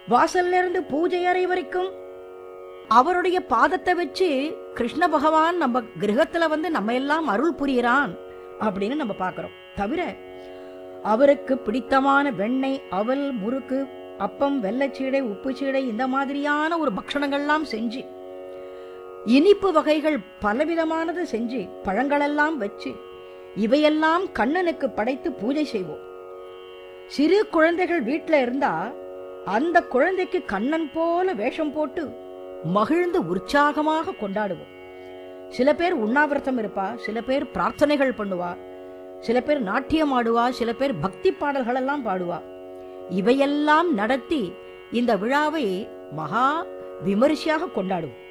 வாசல்ல இருந்து பூஜை அறை வரைக்கும் அவருடைய பாதத்தை வச்சு கிருஷ்ண பகவான் நம்ம கிரகத்துல வந்து நம்ம எல்லாம் அருள் புரியறான் அப்படின்னு நம்ம பார்க்கிறோம் தவிர அவருக்கு பிடித்தமான வெண்ணெய் அவல் முறுக்கு அப்பம் வெள்ளச்சீடை உப்புச்சீடை இந்த மாதிரியான ஒரு பக்ஷணங்கள்லாம் செஞ்சு இனிப்பு வகைகள் பலவிதமானது செஞ்சு பழங்களெல்லாம் வச்சு இவையெல்லாம் கண்ணனுக்கு படைத்து பூஜை செய்வோம் சிறு குழந்தைகள் வீட்ல இருந்தா அந்த குழந்தைக்கு கண்ணன் போல வேஷம் போட்டு மகிழ்ந்து உற்சாகமாக கொண்டாடுவோம் சில பேர் உண்ணாவிரதம் இருப்பா சில பேர் பிரார்த்தனைகள் பண்ணுவா சில பேர் நாட்டியம் ஆடுவா சில பேர் பக்தி பாடல்கள் எல்லாம் பாடுவா இவையெல்லாம் நடத்தி இந்த விழாவை மகா விமரிசையாக கொண்டாடுவோம்